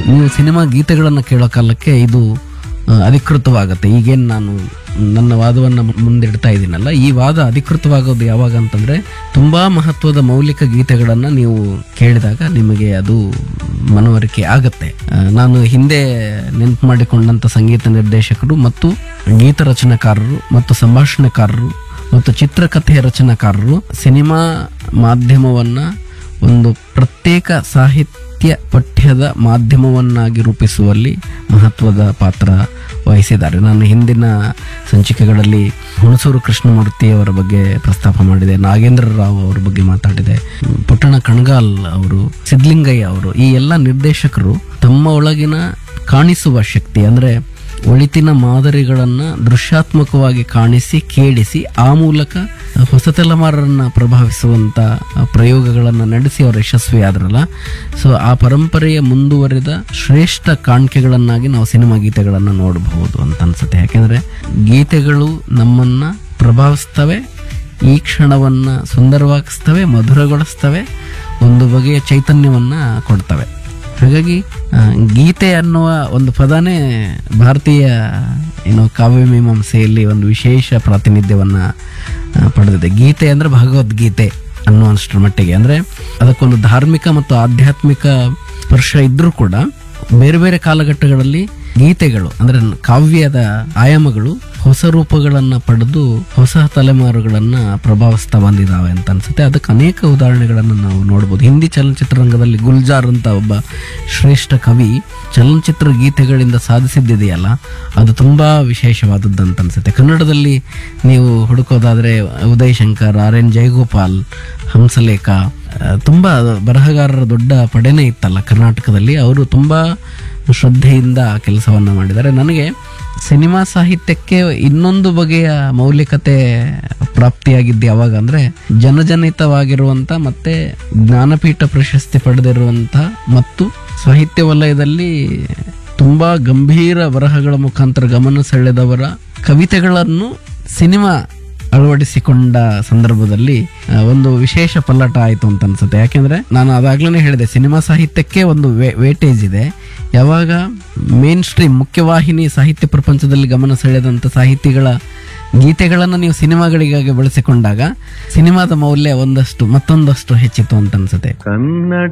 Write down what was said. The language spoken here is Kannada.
ನೀವು ಸಿನಿಮಾ ಗೀತೆಗಳನ್ನು ಕೇಳೋ ಕಾಲಕ್ಕೆ ಇದು ಆ, ಅಧಿಕೃತವಾಗತ್ತೆ ಈಗೇನು ನಾನು ನನ್ನ ವಾದವನ್ನು ಮುಂದಿಡ್ತಾ ಇದ್ದೀನಲ್ಲ ಈ ವಾದ ಅಧಿಕೃತವಾಗೋದು ಯಾವಾಗ ಅಂತಂದ್ರೆ ತುಂಬಾ ಮಹತ್ವದ ಮೌಲಿಕ ಗೀತೆಗಳನ್ನು ನೀವು ಕೇಳಿದಾಗ ನಿಮಗೆ ಅದು ಮನವರಿಕೆ ಆಗತ್ತೆ ಆ, ನಾನು ಹಿಂದೆ ನೆನಪು ಮಾಡಿಕೊಂಡಂತ ಸಂಗೀತ ನಿರ್ದೇಶಕರು ಮತ್ತು ಗೀತ ರಚನಾಕಾರರು ಮತ್ತು ಸಂಭಾಷಣೆಕಾರರು ಮತ್ತು ಚಿತ್ರಕಥೆ ರಚನಾಕಾರರು ಸಿನಿಮಾ ಮಾಧ್ಯಮವನ್ನ ಒಂದು ಪ್ರತ್ಯೇಕ ಸಾಹಿತ್ಯ ಪಠ್ಯದ ಮಾಧ್ಯಮವನ್ನಾಗಿ ರೂಪಿಸುವಲ್ಲಿ ಮಹತ್ವದ ಪಾತ್ರ ವಹಿಸಿದ್ದಾರೆ ನಾನು ಹಿಂದಿನ ಸಂಚಿಕೆಗಳಲ್ಲಿ ಹುಣಸೂರು ಕೃಷ್ಣಮೂರ್ತಿಯವರ ಬಗ್ಗೆ ಪ್ರಸ್ತಾಪ ಮಾಡಿದೆ ನಾಗೇಂದ್ರ ರಾವ್ ಅವರ ಬಗ್ಗೆ ಮಾತಾಡಿದೆ ಪುಟ್ಟಣ ಕಣಗಾಲ್ ಅವರು ಸಿದ್ಲಿಂಗಯ್ಯ ಅವರು ಈ ಎಲ್ಲ ನಿರ್ದೇಶಕರು ತಮ್ಮ ಒಳಗಿನ ಕಾಣಿಸುವ ಶಕ್ತಿ ಅಂದ್ರೆ ಒಳಿತಿನ ಮಾದರಿಗಳನ್ನ ದೃಶ್ಯಾತ್ಮಕವಾಗಿ ಕಾಣಿಸಿ ಕೇಳಿಸಿ ಆ ಮೂಲಕ ಹೊಸ ತಲೆಮಾರನ್ನ ಪ್ರಭಾವಿಸುವಂತ ಪ್ರಯೋಗಗಳನ್ನು ನಡೆಸಿ ಅವರು ಯಶಸ್ವಿ ಆದ್ರಲ್ಲ ಸೊ ಆ ಪರಂಪರೆಯ ಮುಂದುವರಿದ ಶ್ರೇಷ್ಠ ಕಾಣಿಕೆಗಳನ್ನಾಗಿ ನಾವು ಸಿನಿಮಾ ಗೀತೆಗಳನ್ನು ನೋಡಬಹುದು ಅಂತ ಅನ್ಸುತ್ತೆ ಯಾಕೆಂದ್ರೆ ಗೀತೆಗಳು ನಮ್ಮನ್ನ ಪ್ರಭಾವಿಸ್ತವೆ ಈ ಕ್ಷಣವನ್ನ ಸುಂದರವಾಗಿಸ್ತವೆ ಮಧುರಗೊಳಿಸ್ತವೆ ಒಂದು ಬಗೆಯ ಚೈತನ್ಯವನ್ನ ಕೊಡ್ತವೆ ಹಾಗಾಗಿ ಆ, ಗೀತೆ ಅನ್ನುವ ಒಂದು ಪದನೇ ಭಾರತೀಯ ಏನು ಕಾವ್ಯ ಮೀಮಾಂಸೆಯಲ್ಲಿ ಒಂದು ವಿಶೇಷ ಪ್ರಾತಿನಿಧ್ಯವನ್ನ ಆ, ಪಡೆದಿದೆ ಗೀತೆ ಅಂದ್ರೆ ಭಗವದ್ಗೀತೆ ಅನ್ನುವಷ್ಟರ ಮಟ್ಟಿಗೆ ಅಂದ್ರೆ ಅದಕ್ಕೊಂದು ಧಾರ್ಮಿಕ ಮತ್ತು ಆಧ್ಯಾತ್ಮಿಕ ಸ್ಪರ್ಶ ಇದ್ರೂ ಕೂಡ ಬೇರೆ ಬೇರೆ ಕಾಲಘಟ್ಟಗಳಲ್ಲಿ ಗೀತೆಗಳು ಅಂದ್ರೆ ಕಾವ್ಯದ ಆಯಾಮಗಳು ಹೊಸ ರೂಪಗಳನ್ನ ಪಡೆದು ಹೊಸ ತಲೆಮಾರುಗಳನ್ನ ಪ್ರಭಾವಿಸ್ತಾ ಬಂದಿದ್ದಾವೆ ಅಂತ ಅನ್ಸುತ್ತೆ ಅದಕ್ಕೆ ಅನೇಕ ಉದಾಹರಣೆಗಳನ್ನು ನಾವು ನೋಡ್ಬೋದು ಹಿಂದಿ ಚಲನಚಿತ್ರರಂಗದಲ್ಲಿ ಗುಲ್ಜಾರ್ ಅಂತ ಒಬ್ಬ ಶ್ರೇಷ್ಠ ಕವಿ ಚಲನಚಿತ್ರ ಗೀತೆಗಳಿಂದ ಸಾಧಿಸಿದ್ದಿದೆಯಲ್ಲ ಅದು ತುಂಬಾ ವಿಶೇಷವಾದದ್ದು ಅಂತ ಅನ್ಸುತ್ತೆ ಕನ್ನಡದಲ್ಲಿ ನೀವು ಹುಡುಕೋದಾದ್ರೆ ಉದಯ್ ಶಂಕರ್ ಆರ್ ಎನ್ ಜಯಗೋಪಾಲ್ ಹಂಸಲೇಖ ಆ, ತುಂಬಾ ಬರಹಗಾರರ ದೊಡ್ಡ ಪಡೆನೇ ಇತ್ತಲ್ಲ ಕರ್ನಾಟಕದಲ್ಲಿ ಅವರು ತುಂಬಾ ಶ್ರದ್ಧೆಯಿಂದ ಕೆಲಸವನ್ನ ಮಾಡಿದ್ದಾರೆ ನನಗೆ ಸಿನಿಮಾ ಸಾಹಿತ್ಯಕ್ಕೆ ಇನ್ನೊಂದು ಬಗೆಯ ಮೌಲಿಕತೆ ಪ್ರಾಪ್ತಿಯಾಗಿದ್ದು ಯಾವಾಗ ಅಂದ್ರೆ ಜನಜನಿತವಾಗಿರುವಂತ ಮತ್ತೆ ಜ್ಞಾನಪೀಠ ಪ್ರಶಸ್ತಿ ಪಡೆದಿರುವಂತ ಮತ್ತು ಸಾಹಿತ್ಯ ವಲಯದಲ್ಲಿ ತುಂಬಾ ಗಂಭೀರ ಬರಹಗಳ ಮುಖಾಂತರ ಗಮನ ಸೆಳೆದವರ ಕವಿತೆಗಳನ್ನು ಸಿನಿಮಾ ಅಳವಡಿಸಿಕೊಂಡ ಸಂದರ್ಭದಲ್ಲಿ ಆ, ಒಂದು ವಿಶೇಷ ಪಲ್ಲಟ ಆಯಿತು ಅಂತ ಅನ್ಸುತ್ತೆ ಯಾಕೆಂದ್ರೆ ನಾನು ಅದಾಗ್ಲೇ ಹೇಳಿದೆ ಸಿನಿಮಾ ಸಾಹಿತ್ಯಕ್ಕೆ ಒಂದು ವೇಟೇಜ್ ಇದೆ ಯಾವಾಗ ಮೇನ್ ಸ್ಟ್ರೀಮ್ ಮುಖ್ಯವಾಹಿನಿ ಸಾಹಿತ್ಯ ಪ್ರಪಂಚದಲ್ಲಿ ಗಮನ ಸೆಳೆದಂತ ಸಾಹಿತಿಗಳ ಗೀತೆಗಳನ್ನು ನೀವು ಸಿನಿಮಾಗಳಿಗಾಗಿ ಬಳಸಿಕೊಂಡಾಗ ಸಿನಿಮಾದ ಮೌಲ್ಯ ಒಂದಷ್ಟು ಮತ್ತೊಂದಷ್ಟು ಹೆಚ್ಚಿತು ಅಂತ ಅನ್ಸುತ್ತೆ ಕನ್ನಡ